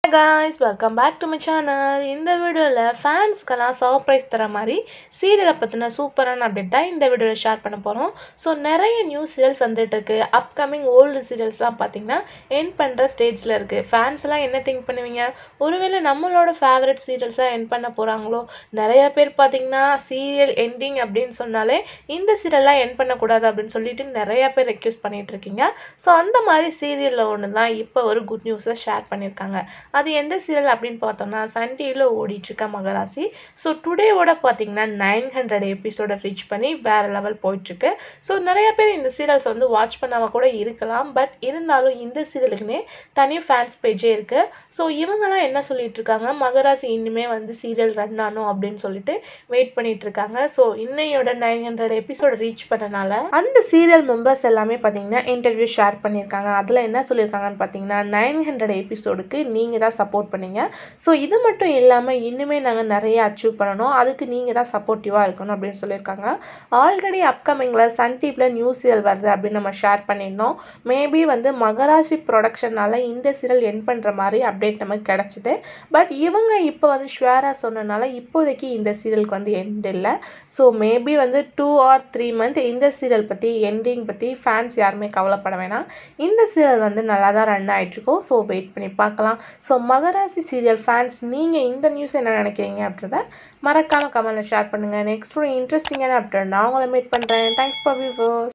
guys welcome back to my channel இந்த வீடியோவில் ஃபேன்ஸ்க்கெல்லாம் surprise தர மாதிரி சீரியலை பற்றின சூப்பரான அப்டேட் தான் இந்த வீடியோவில் ஷேர் பண்ண போகிறோம் ஸோ நிறைய நியூ சீரியல்ஸ் வந்துட்டு இருக்கு அப்கமிங் ஓல்டு சீரியல்ஸ்லாம் பார்த்தீங்கன்னா என் பண்ணுற ஸ்டேஜில் இருக்குது ஃபேன்ஸ்லாம் என்ன திங்க் பண்ணுவீங்க ஒருவேளை நம்மளோட ஃபேவரட் சீரியல்ஸ்லாம் என் பண்ண போகிறாங்களோ நிறைய பேர் பார்த்தீங்கன்னா சீரியல் எண்டிங் அப்படின்னு சொன்னாலே இந்த சீரியல்லாம் என் பண்ணக்கூடாது அப்படின்னு சொல்லிட்டு நிறைய பேர் ரெக்யூஸ் பண்ணிட்டு இருக்கீங்க ஸோ அந்த மாதிரி சீரியலில் ஒன்று தான் இப்போ ஒரு குட் நியூஸை ஷேர் பண்ணியிருக்காங்க அது எந்த சீரியல் அப்படின்னு பார்த்தோம்னா சன் டிவியில் ஓடிட்டுருக்க மகராசி ஸோ டுடேவோட பார்த்தீங்கன்னா நைன் ஹண்ட்ரட் எபிசோட ரீச் பண்ணி வேறு லெவல் போயிட்டுருக்கு ஸோ நிறைய பேர் இந்த சீரியல்ஸ் வந்து வாட்ச் பண்ணாமல் கூட இருக்கலாம் பட் இருந்தாலும் இந்த சீரியலுக்குனே தனி ஃபேன்ஸ் பேஜே இருக்குது ஸோ இவங்கெல்லாம் என்ன சொல்லிட்டு இருக்காங்க மகராசி இன்னுமே வந்து சீரியல் ரன் ஆனும் அப்படின்னு சொல்லிட்டு வெயிட் பண்ணிட்டு இருக்காங்க ஸோ இன்னையோட நைன் ஹண்ட்ரட் எபிசோட ரீச் பண்ணனால அந்த சீரியல் மெம்பர்ஸ் எல்லாமே பார்த்தீங்கன்னா இன்டர்வியூ ஷேர் பண்ணியிருக்காங்க அதில் என்ன சொல்லியிருக்காங்கன்னு பார்த்தீங்கன்னா நைன் ஹண்ட்ரட் எபிசோடுக்கு நீங்கள் தான் சப்போர்ட் பண்ணீங்க ஸோ இது மட்டும் இல்லாமல் இன்னுமே நாங்கள் நிறைய அச்சீவ் பண்ணணும் அதுக்கு நீங்கள் தான் சப்போர்ட்டிவாக இருக்கணும் அப்படின்னு சொல்லியிருக்காங்க ஆல்ரெடி அப்கமிங்கில் சன் டிவியில் நியூ சீரியல் வருது அப்படின்னு நம்ம ஷேர் பண்ணியிருந்தோம் மேபி வந்து மகராசி ப்ரொடக்ஷனால் இந்த சீரியல் என் பண்ணுற மாதிரி அப்டேட் நமக்கு கிடச்சிது பட் இவங்க இப்போ வந்து ஷுவராக சொன்னனால இப்போதைக்கு இந்த சீரியலுக்கு வந்து எண்ட் இல்லை ஸோ மேபி வந்து டூ ஆர் த்ரீ மந்த் இந்த சீரியல் பற்றி எண்டிங் பற்றி ஃபேன்ஸ் யாருமே கவலைப்பட வேணாம் இந்த சீரியல் வந்து நல்லா தான் ரன் ஆகிட்ருக்கோம் ஸோ வெயிட் பண்ணி பார்க்கலாம் ஸோ மகராசி சீரியல் ஃபேன்ஸ் நீங்கள் இந்த நியூஸ் என்ன நினைக்கிறீங்க அப்படின்றத மறக்காமல் கமெண்ட்டில் ஷேர் பண்ணுங்கள் நெக்ஸ்ட் ஒரு இன்ட்ரெஸ்டிங்கான அப்டேட் நான் உங்களை மீட் பண்ணுறேன் தேங்க்ஸ் ஃபார் வியூவர்ஸ்